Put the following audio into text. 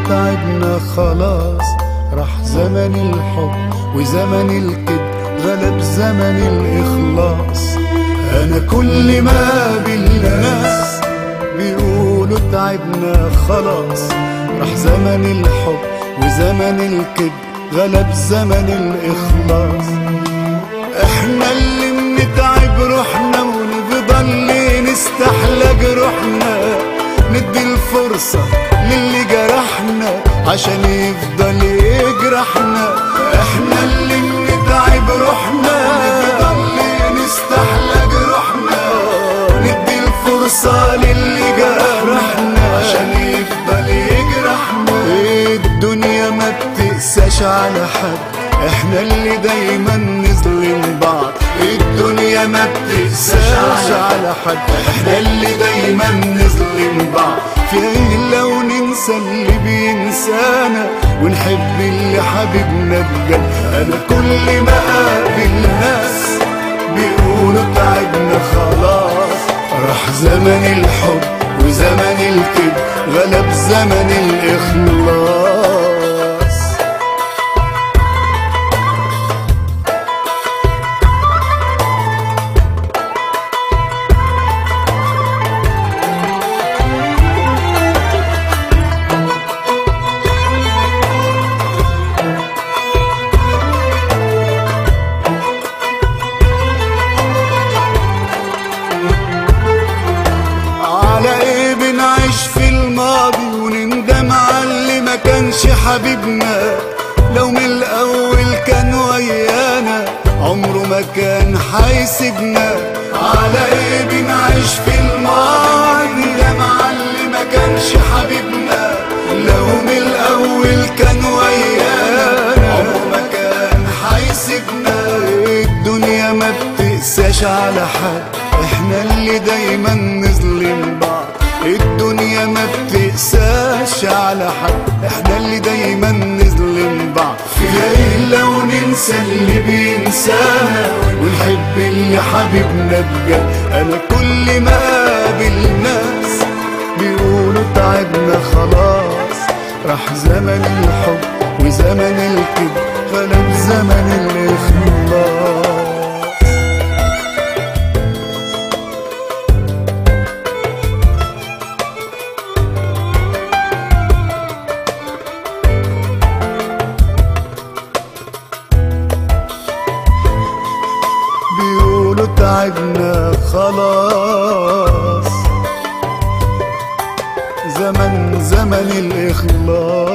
تعبنا خلاص راح زمن الحب وزمن الكذب غلب زمن الإخلاص أنا كل ما بالناس بيقولوا تعبنا خلاص راح زمن الحب وزمن الكذب غلب زمن الإخلاص احنا اللي بنتعب روحنا ونفضل نستحلى جروحنا ندي الفرصة للي جرحنا عشان يفضل يجرحنا احنا اللي بنتعب روحنا ونفضل نستحلى جروحنا ندي الفرصة للي جرحنا عشان يفضل يجرحنا الدنيا ما بتقساش على حد احنا اللي دايما نظلم بعض الدنيا ما بتقساش على حد احنا اللي دايما نظلم بعض في ايه لو ننسى اللي بينسانا ونحب اللي حبيبنا بجد انا كل ما اقابل ناس بيقولوا تعبنا خلاص راح زمن الحب وزمن الكذب غلب زمن الاخلاص على ايه بنعيش في الماضي ونندم على اللي ما كانش حبيبنا لو من الاول كان ويانا عمره ما كان حيسيبنا على ايه بنعيش في الماضي ندم على اللي ما كانش حبيبنا لو من الاول كان ويانا عمره ما كان حيسيبنا الدنيا ما بتقساش على حد احنا اللي دايما نظلم بعض الدنيا ما بتقساش على حد احنا اللي دايما نظلم بعض فيها ايه لو ننسى اللي بينسانا ونحب اللي حبيبنا بجد انا كل ما اقابل ناس بيقولوا تعبنا خلاص راح زمن الحب وزمن الكذب غلب زمن الاخلاص بيقولوا تعبنا خلاص زمن زمن الإخلاص